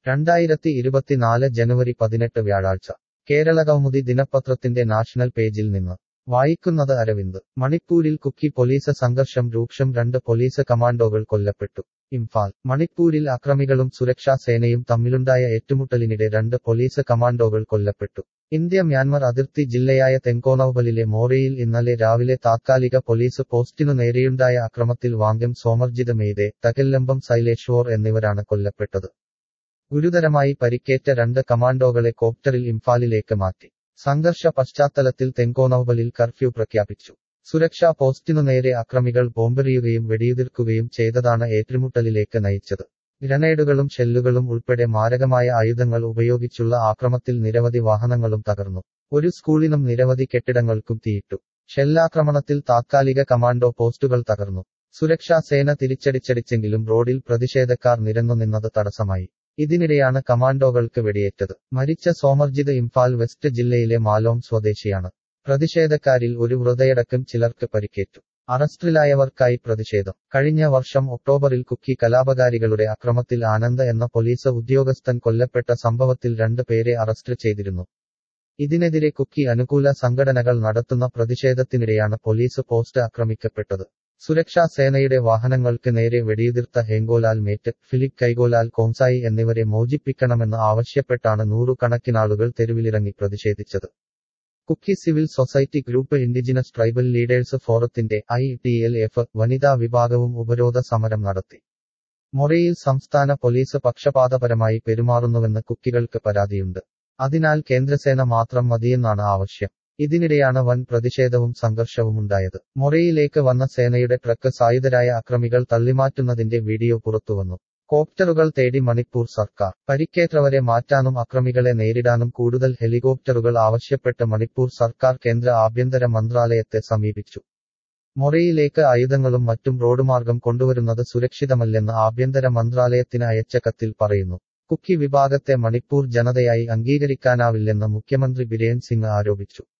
രണ്ടായിരത്തി ഇരുപത്തിനാല് ജനുവരി പതിനെട്ട് വ്യാഴാഴ്ച കേരള കൗമുദി ദിനപത്രത്തിന്റെ നാഷണൽ പേജിൽ നിന്ന് വായിക്കുന്നത് അരവിന്ദ് മണിപ്പൂരിൽ കുക്കി പോലീസ് സംഘർഷം രൂക്ഷം രണ്ട് പോലീസ് കമാൻഡോകൾ കൊല്ലപ്പെട്ടു ഇംഫാൽ മണിപ്പൂരിൽ അക്രമികളും സുരക്ഷാ സേനയും തമ്മിലുണ്ടായ ഏറ്റുമുട്ടലിനിടെ രണ്ട് പോലീസ് കമാൻഡോകൾ കൊല്ലപ്പെട്ടു ഇന്ത്യ മ്യാൻമർ അതിർത്തി ജില്ലയായ തെങ്കോനൌബലിലെ മോറയിൽ ഇന്നലെ രാവിലെ താത്കാലിക പോലീസ് പോസ്റ്റിനു നേരെയുണ്ടായ അക്രമത്തിൽ വാങ്കം സോമർജിത് മെയ്തെ തകല്ലമ്പം സൈലേഷ്വർ എന്നിവരാണ് കൊല്ലപ്പെട്ടത് ഗുരുതരമായി പരിക്കേറ്റ രണ്ട് കമാൻഡോകളെ കോപ്റ്ററിൽ ഇംഫാലിലേക്ക് മാറ്റി സംഘർഷ പശ്ചാത്തലത്തിൽ തെങ്കോനൌബലിൽ കർഫ്യൂ പ്രഖ്യാപിച്ചു സുരക്ഷാ പോസ്റ്റിനു നേരെ അക്രമികൾ ബോംബെറിയുകയും വെടിയുതിർക്കുകയും ചെയ്തതാണ് ഏറ്റുമുട്ടലിലേക്ക് നയിച്ചത് ഗ്രനേഡുകളും ഷെല്ലുകളും ഉൾപ്പെടെ മാരകമായ ആയുധങ്ങൾ ഉപയോഗിച്ചുള്ള ആക്രമത്തിൽ നിരവധി വാഹനങ്ങളും തകർന്നു ഒരു സ്കൂളിനും നിരവധി കെട്ടിടങ്ങൾക്കും തീയിട്ടു ഷെല്ലാക്രമണത്തിൽ താത്കാലിക കമാൻഡോ പോസ്റ്റുകൾ തകർന്നു സുരക്ഷാ സേന തിരിച്ചടിച്ചടിച്ചെങ്കിലും റോഡിൽ പ്രതിഷേധക്കാർ നിരന്നുനിന്നത് തടസ്സമായി ഇതിനിടെയാണ് കമാൻഡോകൾക്ക് വെടിയേറ്റത് മരിച്ച സോമർജിത് ഇംഫാൽ വെസ്റ്റ് ജില്ലയിലെ മാലോം സ്വദേശിയാണ് പ്രതിഷേധക്കാരിൽ ഒരു വൃതയടക്കം ചിലർക്ക് പരിക്കേറ്റു അറസ്റ്റിലായവർക്കായി പ്രതിഷേധം കഴിഞ്ഞ വർഷം ഒക്ടോബറിൽ കുക്കി കലാപകാരികളുടെ അക്രമത്തിൽ ആനന്ദ് എന്ന പോലീസ് ഉദ്യോഗസ്ഥൻ കൊല്ലപ്പെട്ട സംഭവത്തിൽ രണ്ട് പേരെ അറസ്റ്റ് ചെയ്തിരുന്നു ഇതിനെതിരെ കുക്കി അനുകൂല സംഘടനകൾ നടത്തുന്ന പ്രതിഷേധത്തിനിടെയാണ് പോലീസ് പോസ്റ്റ് ആക്രമിക്കപ്പെട്ടത് സുരക്ഷാ സേനയുടെ വാഹനങ്ങൾക്ക് നേരെ വെടിയുതിർത്ത ഹെങ്കോലാൽ മേറ്റ് ഫിലിപ്പ് കൈഗോലാൽ കോംസായി എന്നിവരെ മോചിപ്പിക്കണമെന്ന് ആവശ്യപ്പെട്ടാണ് നൂറുകണക്കിനാളുകൾ തെരുവിലിറങ്ങി പ്രതിഷേധിച്ചത് Kuki civil society group indigenous tribal leaders ഫോറത്തിന്റെ ഐ ടി എൽ എഫ് വനിതാ വിഭാഗവും ഉപരോധ സമരം നടത്തി മൊറയിൽ സംസ്ഥാന പോലീസ് പക്ഷപാതപരമായി പെരുമാറുന്നുവെന്ന് കുക്കികൾക്ക് പരാതിയുണ്ട് അതിനാൽ കേന്ദ്രസേന മാത്രം മതിയെന്നാണ് ആവശ്യം ഇതിനിടെയാണ് വൻ പ്രതിഷേധവും സംഘർഷവുമുണ്ടായത് മൊറയിലേക്ക് വന്ന സേനയുടെ ട്രക്ക് സായുധരായ അക്രമികൾ തള്ളിമാറ്റുന്നതിന്റെ വീഡിയോ പുറത്തുവന്നു കോപ്റ്ററുകൾ തേടി മണിപ്പൂർ സർക്കാർ പരിക്കേറ്റവരെ മാറ്റാനും അക്രമികളെ നേരിടാനും കൂടുതൽ ഹെലികോപ്റ്ററുകൾ ആവശ്യപ്പെട്ട് മണിപ്പൂർ സർക്കാർ കേന്ദ്ര ആഭ്യന്തര മന്ത്രാലയത്തെ സമീപിച്ചു മൊറയിലേക്ക് ആയുധങ്ങളും മറ്റും റോഡുമാർഗം കൊണ്ടുവരുന്നത് സുരക്ഷിതമല്ലെന്ന് ആഭ്യന്തര മന്ത്രാലയത്തിന് അയച്ച കത്തിൽ പറയുന്നു കുക്കി വിഭാഗത്തെ മണിപ്പൂർ ജനതയായി അംഗീകരിക്കാനാവില്ലെന്ന് മുഖ്യമന്ത്രി ബിരേൻ സിംഗ് ആരോപിച്ചു